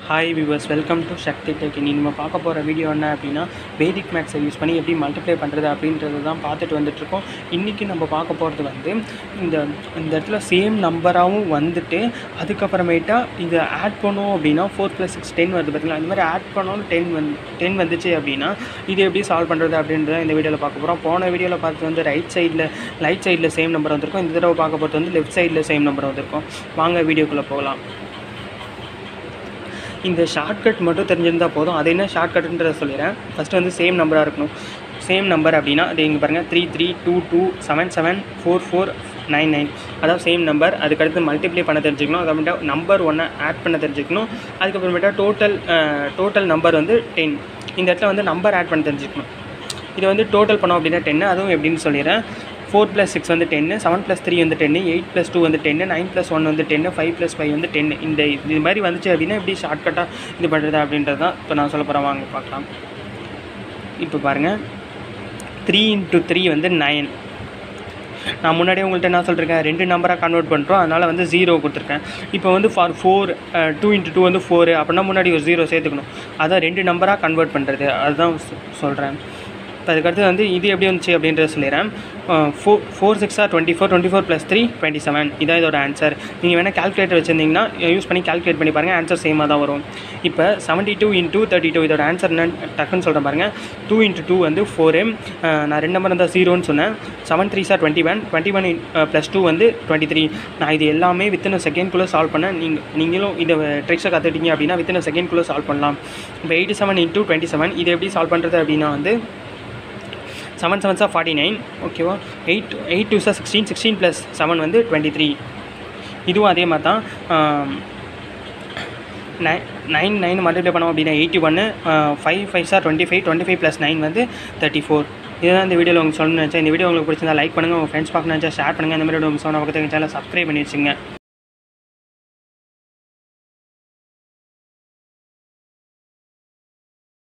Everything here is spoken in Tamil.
hi viewers welcome to Sakthi tech இன்னி நம்ம பார்க்க போகிற வீடியோ என்ன அப்படின்னா வேதிக் மேக்ஸை யூஸ் பண்ணி எப்படி மல்டிப்ளை பண்ணுறது அப்படின்றது தான் பார்த்துட்டு வந்துட்டுருக்கோம் இன்றைக்கி நம்ம பார்க்க போகிறது வந்து இந்த இந்த இடத்துல சேம் நம்பராகவும் வந்துட்டு அதுக்கப்புறமேட்டா இதை ஆட் பண்ணோம் அப்படின்னா ஃபோர் ப்ளஸ் சிக்ஸ் டென் வருது பார்த்தீங்களா இந்த மாதிரி ஆட் பண்ணாலும் டென் வந்து டென் வந்துச்சு அப்படின்னா இது எப்படி சால்வ் பண்ணுறது அப்படின்றத இந்த வீடியோவில் பார்க்க போகிறோம் போன வீடியோவில் பார்த்து வந்து ரைட் சைடில் ரைட் சைடில் சேம் நம்பர் வந்திருக்கும் இந்த தடவை பார்க்க போகிறது வந்து லெஃப்ட் சைடில் சேம் நம்பர் வந்திருக்கும் வாங்க வீடியோக்குள்ளே போகலாம் இந்த ஷார்ட்கட் மட்டும் தெரிஞ்சிருந்தால் போதும் அது என்ன ஷார்ட்கட்டுன்றதை சொல்லிடுறேன் ஃபஸ்ட்டு வந்து சேம் நம்பராக இருக்கணும் சேம் நம்பர் அப்படின்னா அது இங்கே பாருங்கள் three three two two seven seven four four nine nine அதாவது சேம் நம்பர் அதுக்கடுத்து மல்டிப்ளை பண்ண தெரிஞ்சுக்கணும் அதுக்கப்புறமேட்டா நம்பர் ஒன்றை ஆட் பண்ண தெரிஞ்சுக்கணும் அதுக்கப்புறமேட்டா டோட்டல் டோட்டல் நம்பர் வந்து டென் இந்த இடத்துல வந்து நம்பர் ஆட் பண்ண தெரிஞ்சுக்கணும் இது வந்து டோட்டல் பண்ணோம் அப்படின்னா டென்னு அதுவும் எப்படின்னு சொல்லிடுறேன் ஃபோர் ப்ளஸ் சிக்ஸ் வந்து டென்னு செவன் ப்ளஸ் த்ரீ வந்து டென்னு எயிட் ப்ளஸ் டூ வந்து டென்னு நைன் ப்ளஸ் ஒன் வந்து டென்னு ஃபைவ் ப்ளஸ் ஃபைவ் வந்து டென்னு இந்த இது மாதிரி வந்துச்சு அப்படின்னா எப்படி ஷார்ட்கட்டாக இது பண்ணுறது அப்படின்றது தான் இப்போ நான் சொல்ல போகிறேன் வாங்க பார்க்கலாம் இப்போ பாருங்கள் த்ரீ இன்ட்டு த்ரீ வந்து நைன் நான் முன்னாடியே உங்கள்கிட்ட என்ன சொல்லிருக்கேன் ரெண்டு நம்பராக கன்வெர்ட் பண்ணுறோம் அதனால் வந்து ஜீரோ கொடுத்துருக்கேன் இப்போ வந்து four four two into two வந்து ஃபோர் அப்படின்னா முன்னாடி ஒரு ஜீரோ சேர்த்துக்கணும் அதான் ரெண்டு நம்பராக கன்வெர்ட் பண்ணுறது அதுதான் சொல்கிறேன் இப்போ அதுக்கடுத்து வந்து இது எப்படி வந்துச்சு அப்படின்றத சொல்லிடுறேன் ஃபோர் ஃபோர் சிக்ஸாக twenty four twenty four plus three twenty seven இதான் இதோட ஆன்சர் நீங்கள் வேணால் கால்குலேட்டர் வச்சுருந்தீங்கன்னா யூஸ் பண்ணி கால்குலேட் பண்ணி பாருங்கள் ஆன்சர் சேமாக தான் வரும் இப்போ seventy two into thirty two இதோட ஆன்சர் என்னன்னு டக்குன்னு சொல்கிறேன் பாருங்கள் டூ இன்ட்டு டூ வந்து ஃபோரு நான் ரெண்டு நம்பர் இருந்தால் ஜீரோன்னு சொன்னேன் செவன் த்ரீ சார் twenty one twenty one plus two வந்து டுவெண்ட்டி த்ரீ நான் இது எல்லாமே வித்தின் செகண்ட்குள்ளே சால்வ் பண்ணேன் நீங்கள் நீங்களும் இதை ட்ரிக்ஸை கற்றுட்டீங்க அப்படின்னா வித்தின் செகண்ட்குள்ளே சால்வ் பண்ணலாம் இப்போ eighty seven into twenty seven இது எப்படி சால்வ் பண்ணுறது அப்படின்னா வந்து செவன் செவன் சார் ஃபார்ட்டி நைன் ஓகேவா எயிட் எயிட் டூ சார் சிக்ஸ்டீன் சிக்ஸ்டீன் ப்ளஸ் செவன் வந்து டுவெண்ட்டி த்ரீ இதுவும் அதே மாதிரி தான் நைன் நைன் நைன் மல்டிப்ளை பண்ணோம் அப்படின்னா எயிட்டி ஒன்று ஃபைவ் ஃபைவ் சார் twenty five twenty five plus nine வந்து தேர்ட்டி ஃபோர் இதுதான் இந்த வீடியோவில் உங்களுக்கு சொல்லணும்னு நினச்சேன் இந்த வீடியோ உங்களுக்கு பிடிச்சிருந்தா லைக் பண்ணுங்கள் உங்கள் ஃப்ரெண்ட்ஸ் பார்க்கணும் நினச்சா ஷேர் பண்ணுங்கள் இந்த மாதிரி உங்களுக்கு சொன்ன பக்கத்துக்கு சேனல் சப்ஸ்கிரைப் பண்ணி வச்சுங்க